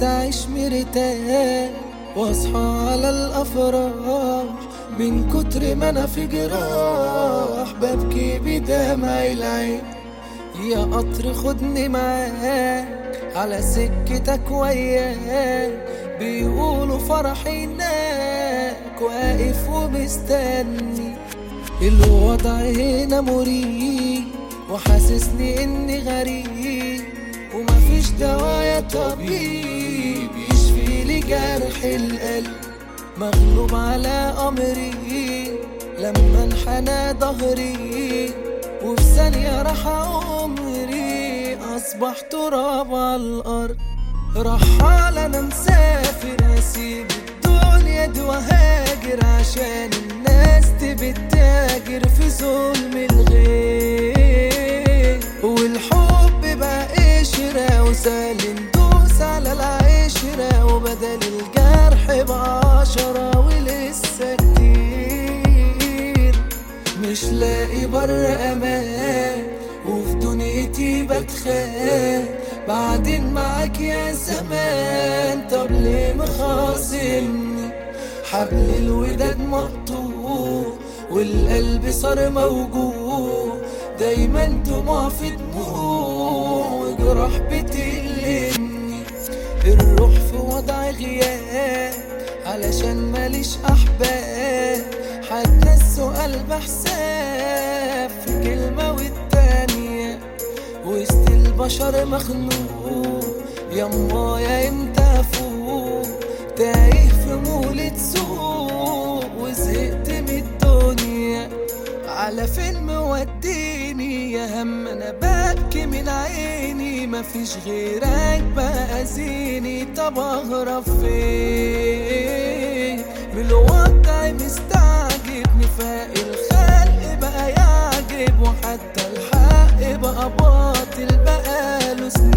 اعيش مرتاح واصحى على الافراح من كتر ما انا في جراح ببكي بدمع العين يا قطر خدني معاك على سكتك وياك بيقولوا فرحي هناك واقف ومستني الوضع هنا مريب وحاسسني اني غريب ومفيش دوا يا طبيب يشفي لي جرح القلب مغلوب على امري لما انحنى ظهري وفي ثانية راح عمري أصبح تراب على الأرض رحال أنا مسافر أسيب الدنيا دي وهاجر عشان الناس تبتاجر في ظلم الغير والحب بقى قشرة وسهل ندوس على العشرة وبدل الجرح بعشرة ولسه كتير مش لاقي بر امان وفي دنيتي بتخان بعدين معاك يا زمان طب ليه مخاصمني حبل الوداد مقطوع والقلب صار موجوع دايما دموع في دموع وجراح بتألمني الروح في وضع غياب علشان ماليش احباب حتى السؤال بحساب في كلمة والتانية وسط البشر مخنوق يما يا امتى افوق تايه في مولة سوق وزهقت من الدنيا على فين موديني يا هم انا ببكي من عيني مفيش غيرك بأذيني طب اهرب فين من الوضع مستعجب نفاق الخلق بقى يعجب وحتى الحق بقى باطل بقاله سنين